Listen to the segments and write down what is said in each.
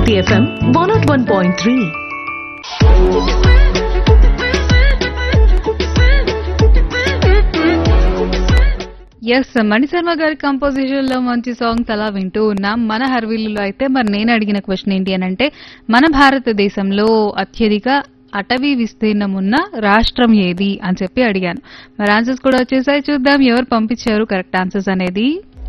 City FM 101.3. Yes Mani Sharma గారి composition లో మంచి సాంగ్స్ అలా వింటూ ఉన్నాం మన హర్విల్లులో అయితే మరి నేను అడిగిన క్వశ్చన్ ఏంటి అని అంటే మన భారతదేశంలో అత్యధిక అటవీ విస్తీర్ణం ఉన్న రాష్ట్రం ఏది అని చెప్పి అడిగాను మరి ఆన్సర్స్ కూడా వచ్చేసాయి చూద్దాం ఎవరు పంపించారు కరెక్ట్ ఆన్సర్స్ అనేది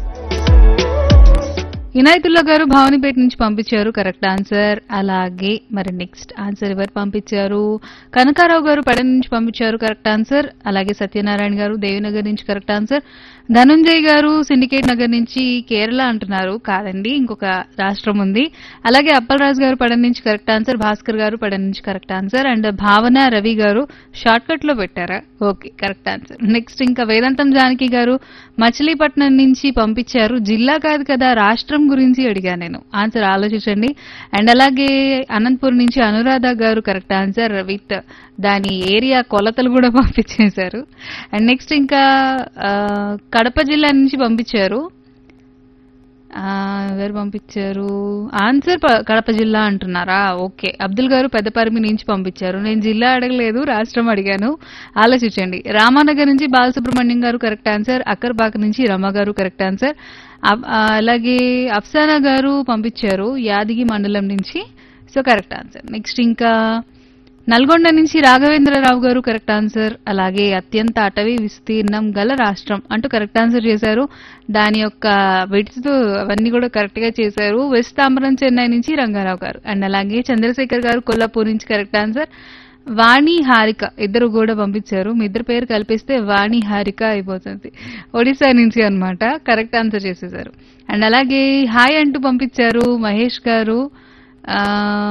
ఇనాయతుల్లా గారు భావనిపేట నుంచి పంపించారు కరెక్ట్ ఆన్సర్ అలాగే మరి నెక్స్ట్ ఆన్సర్ ఎవరు పంపించారు కనకారావు గారు పడ నుంచి పంపించారు కరెక్ట్ ఆన్సర్ అలాగే సత్యనారాయణ గారు దేవినగర్ నుంచి కరెక్ట్ ఆన్సర్ ధనుంజయ్ గారు సిండికేట్ నగర్ నుంచి కేరళ అంటున్నారు కాదండి ఇంకొక రాష్ట్రం ఉంది అలాగే అప్పలరాజు గారు పడ నుంచి కరెక్ట్ ఆన్సర్ భాస్కర్ గారు పడ నుంచి కరెక్ట్ ఆన్సర్ అండ్ భావన రవి గారు షార్ట్ కట్ లో పెట్టారా ఓకే కరెక్ట్ ఆన్సర్ నెక్స్ట్ ఇంకా వేదాంతం జానకి గారు మచిలీపట్నం నుంచి పంపించారు జిల్లా కాదు కదా రాష్ట్రం గురించి అడిగా నేను ఆన్సర్ ఆలోచించండి అండ్ అలాగే అనంతపూర్ నుంచి అనురాధ గారు కరెక్ట్ ఆన్సర్ విత్ దాని ఏరియా కొలతలు కూడా పంపించేశారు అండ్ నెక్స్ట్ ఇంకా ఆ, కడప జిల్లా నుంచి పంపించారు ఆ, ఎవరు పంపించారు ఆన్సర్ ప- కడప జిల్లా అంటున్నారా ఓకే అబ్దుల్ గారు పెద్దపరిమి నుంచి పంపించారు నేను జిల్లా అడగలేదు రాష్ట్రం అడిగాను ఆలోచించండి రామానగర్ నుంచి బాలసుబ్రహ్మణ్యం గారు కరెక్ట్ ఆన్సర్ అక్కర్బాక నుంచి రమ గారు కరెక్ట్ ఆన్సర్ అబ్- ఆ, అలాగే అఫ్సానా గారు పంపించారు యాదగి మండలం నుంచి సో కరెక్ట్ ఆన్సర్ నెక్స్ట్ ఇంకా నల్గొండ నుంచి రాఘవేంద్రరావు గారు కరెక్ట్ ఆన్సర్ అలాగే అత్యంత అటవీ విస్తీర్ణం గల రాష్ట్రం అంటూ కరెక్ట్ ఆన్సర్ చేశారు దాని యొక్క విడ్స్ అవన్నీ కూడా కరెక్ట్ గా చేశారు వెస్ట్ తాంబరం చెన్నై నుంచి రంగారావు గారు అండ్ అలాగే చంద్రశేఖర్ గారు కొల్లాపూర్ నుంచి కరెక్ట్ ఆన్సర్ వాణి హారిక ఇద్దరు కూడా పంపించారు మీ ఇద్దరు పేరు కలిపిస్తే వాణి హారిక అయిపోతుంది ఒడిశా నుంచి అన్నమాట కరెక్ట్ ఆన్సర్ చేసేసారు అండ్ అలాగే హాయ్ అంటూ పంపించారు మహేష్ గారు ఆ,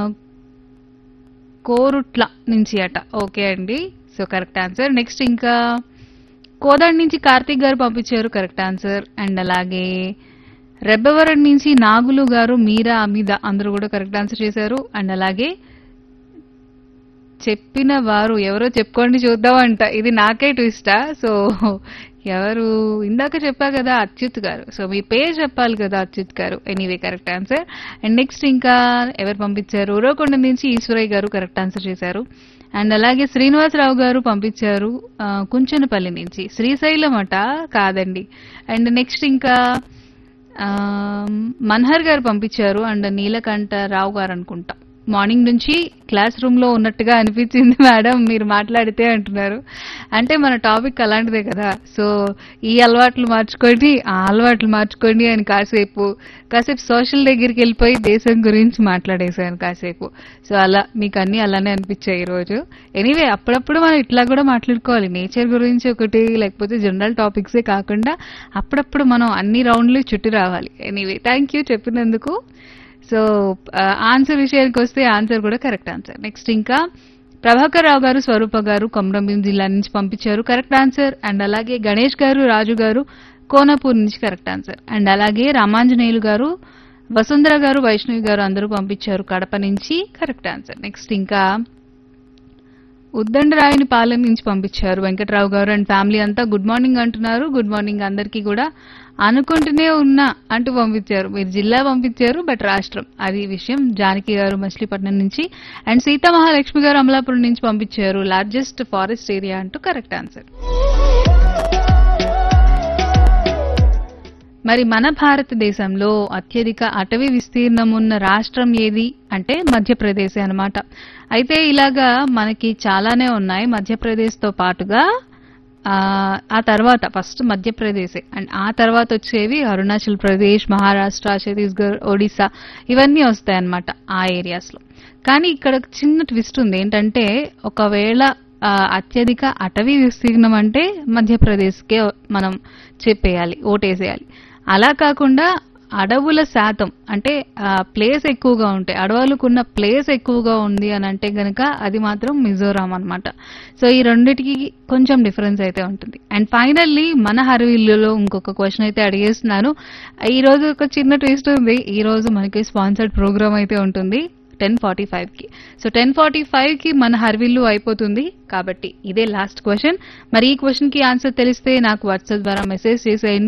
కోరుట్ల నుంచి అట ఓకే అండి సో కరెక్ట్ ఆన్సర్ నెక్స్ట్ ఇంకా కోదాడ్ నుంచి కార్తీక్ గారు పంపించారు కరెక్ట్ ఆన్సర్ అండ్ అలాగే రెబ్బవరం నుంచి నాగులు గారు మీరా అమిద అందరూ కూడా కరెక్ట్ ఆన్సర్ చేశారు అండ్ అలాగే చెప్పిన వారు ఎవరో చెప్పుకోండి చూద్దామంట ఇది నాకే ట్విస్టా సో ఎవరు ఇందాక చెప్పా కదా అచ్యుత్ గారు సో మీ పేరు చెప్పాలి కదా అచ్యుత్ గారు anyway correct answer and next ఇంకా ఎవరు పంపించారు ఉరవకొండ నుంచి ఈశ్వరయ్య గారు కరెక్ట్ ఆన్సర్ చేశారు అండ్ అలాగే శ్రీనివాసరావు గారు పంపించారు ఆ, కుంచనపల్లి నుంచి శ్రీశైలం అట కాదండి అండ్ నెక్స్ట్ ఇంకా ఆ, మన్హర్ గారు పంపించారు అండ్ నీలకంఠ రావు గారు అనుకుంటా మార్నింగ్ నుంచి క్లాస్ రూమ్ లో ఉన్నట్టుగా అనిపించింది మేడం మీరు మాట్లాడితే అంటున్నారు అంటే మన టాపిక్ అలాంటిదే కదా సో ఈ అలవాట్లు మార్చుకోండి ఆ అలవాట్లు మార్చుకోండి అని కాసేపు కాసేపు సోషల్ దగ్గరికి వెళ్ళిపోయి దేశం గురించి మాట్లాడేశాను కాసేపు సో అలా మీకు అన్ని అలానే అనిపించాయి ఈరోజు ఎనీవే అప్పుడప్పుడు మనం ఇట్లా కూడా మాట్లాడుకోవాలి నేచర్ గురించి ఒకటి లేకపోతే జనరల్ టాపిక్సే కాకుండా అప్పుడప్పుడు మనం అన్ని రౌండ్లు చుట్టి రావాలి ఎనీవే థ్యాంక్ యూ చెప్పినందుకు సో ఆన్సర్ విషయానికి వస్తే ఆన్సర్ కూడా కరెక్ట్ ఆన్సర్ నెక్స్ట్ ఇంకా ప్రభాకర్ రావు గారు స్వరూప గారు కొమరంభీం జిల్లా నుంచి పంపించారు కరెక్ట్ ఆన్సర్ అండ్ అలాగే గణేష్ గారు రాజు గారు కోనపూర్ నుంచి కరెక్ట్ ఆన్సర్ అండ్ అలాగే రామాంజనేయులు గారు వసుంధర గారు వైష్ణవి గారు అందరూ పంపించారు కడప నుంచి కరెక్ట్ ఆన్సర్ నెక్స్ట్ ఇంకా ఉద్దండరాయుని పాలెం నుంచి పంపించారు వెంకట్రావు గారు అండ్ ఫ్యామిలీ అంతా గుడ్ మార్నింగ్ అంటున్నారు గుడ్ మార్నింగ్ అందరికీ కూడా అనుకుంటూనే ఉన్నా అంటూ పంపించారు మీరు జిల్లా పంపించారు బట్ రాష్ట్రం అది విషయం జానకి గారు మచిలీపట్నం నుంచి అండ్ సీతా మహాలక్ష్మి గారు అమలాపురం నుంచి పంపించారు లార్జెస్ట్ ఫారెస్ట్ ఏరియా అంటూ కరెక్ట్ ఆన్సర్ మరి మన భారతదేశంలో అత్యధిక అటవీ విస్తీర్ణం ఉన్న రాష్ట్రం ఏది అంటే మధ్యప్రదేశ్ అన్నమాట అయితే ఇలాగా మనకి చాలానే ఉన్నాయి మధ్యప్రదేశ్ తో పాటుగా ఆ, ఆ తర్వాత ఫస్ట్ మధ్యప్రదేశ్ అండ్ ఆ తర్వాత వచ్చేవి అరుణాచల్ ప్రదేశ్ మహారాష్ట్ర ఛత్తీస్గఢ్ ఒడిశా ఇవన్నీ వస్తాయన్నమాట ఆ ఏరియాస్ లో కానీ ఇక్కడ ఒక చిన్న ట్విస్ట్ ఉంది ఏంటంటే ఒకవేళ ఆ, అత్యధిక అటవీ విస్తీర్ణం అంటే మధ్యప్రదేశ్కే మనం చెప్పేయాలి ఓటేసేయాలి అలా కాకుండా అడవుల శాతం అంటే ప్లేస్ ఎక్కువగా ఉంటాయి అడవులకున్న ప్లేస్ ఎక్కువగా ఉంది అని అంటే గనక అది మాత్రం మిజోరాం అన్నమాట సో ఈ రెండిటికి కొంచెం డిఫరెన్స్ అయితే ఉంటుంది అండ్ ఫైనల్లీ మన హరివిల్లులో ఇంకొక క్వశ్చన్ అయితే అడిగేస్తున్నాను ఈ రోజు ఒక చిన్న ట్విస్ట్ ఉంది ఈ రోజు మనకి స్పాన్సర్డ్ ప్రోగ్రామ్ అయితే ఉంటుంది టెన్ ఫార్టీ ఫైవ్ కి సో టెన్ ఫార్టీ ఫైవ్ కి మన హర్విల్లు అయిపోతుంది కాబట్టి ఇదే లాస్ట్ క్వశ్చన్ మరి ఈ క్వశ్చన్ కి ఆన్సర్ తెలిస్తే నాకు వాట్సాప్ ద్వారా మెసేజ్ చేసేయండి